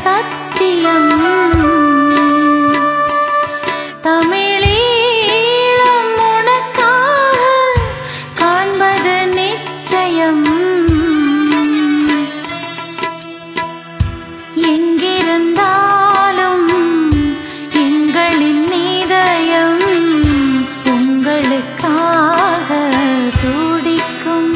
சத்தியம் தமிழீழம் உனக்காக காண்பது நிச்சயம் எங்கிருந்தாலும் எங்களின் நீதயம் உங்களுக்காக துடிக்கும்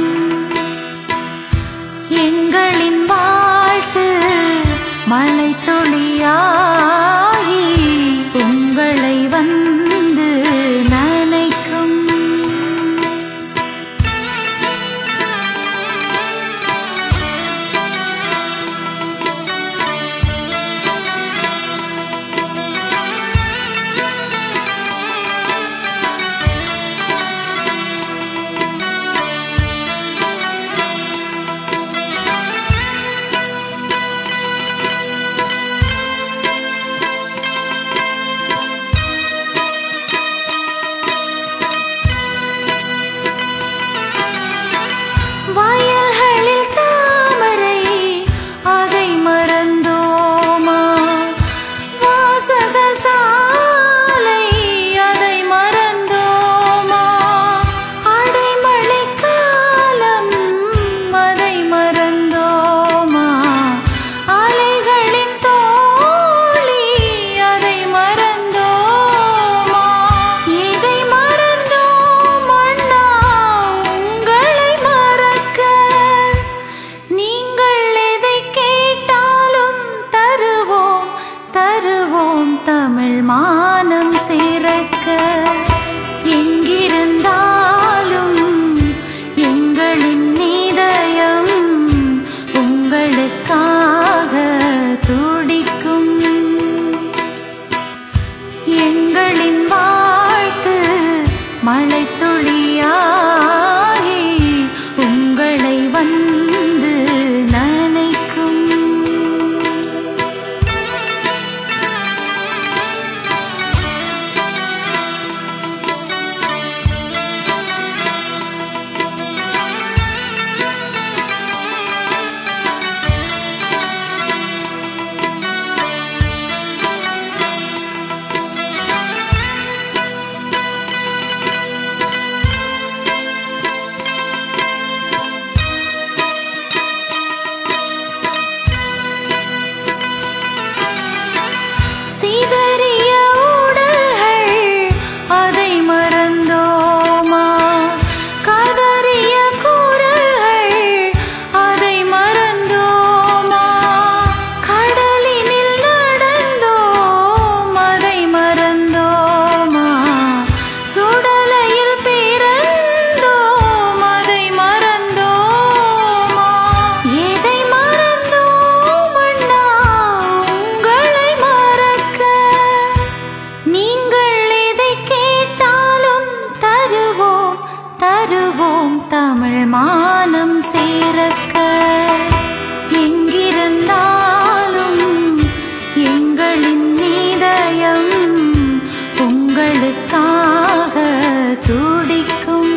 எங்களின் வாழ்த்து மலை துளியாகி உங்களை வந்து நனைக்கும் வயல்களில் தாமரை அதை மறந்தோமா வாசக சாலை அதை மறந்தோமா அடைமழை காலம் அதை மறந்தோமா அலைகளின் தோழி அதை மறந்தோமா இதை மறந்தோம் அண்ணா உங்களை மறக்க நீங்கள் எதை கேட்டாலும் தருவோம் தருவோம் தமிழ் மானம் சிறக்க எங்கிருந்தாலும் எங்களின் நீதயம் உங்களுக்காக துடிக்கும் எங்களின் வாழ்த்து மழை துளியாகி உங்களை வந்து நனைக்கும் சிதறிய உடல்கள் அதை மறந்தோமா கதறிய குரல்கள் அதை மறந்தோமா கடலினில் நடந்தோம் அதை மறந்தோமா சுடலையில் பிறந்தோம் அதை மறந்தோமா எதை மறந்தோம் அண்ணா உங்களை மறக்க நீங்கள் எதை கேட்டாலும் தருவோம் தருவோம் தமிழ் மானம் சேரக்க எங்கிருந்தாலும் எங்களின் நீதயம் உங்களுக்காக துடிக்கும்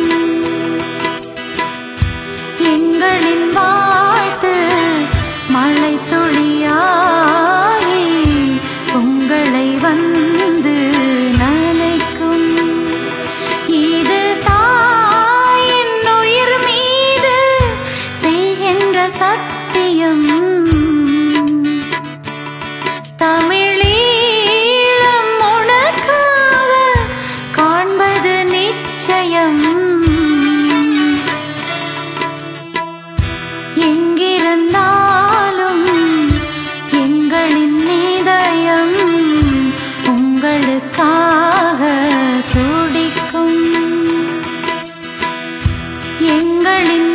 எங்களின் வாழ்த்து மழை துளியாகி உங்களை வந்து நனைக்கும் இது தாயின் உயிர் மீது செய்கின்ற சத்தியம் தமிழீழம் உனக்காக காண்பது நிச்சயம் எங்கிருந்தாலும் எங்களின் நீதயம் உங்களுக்காக துடிக்கும் எங்களின்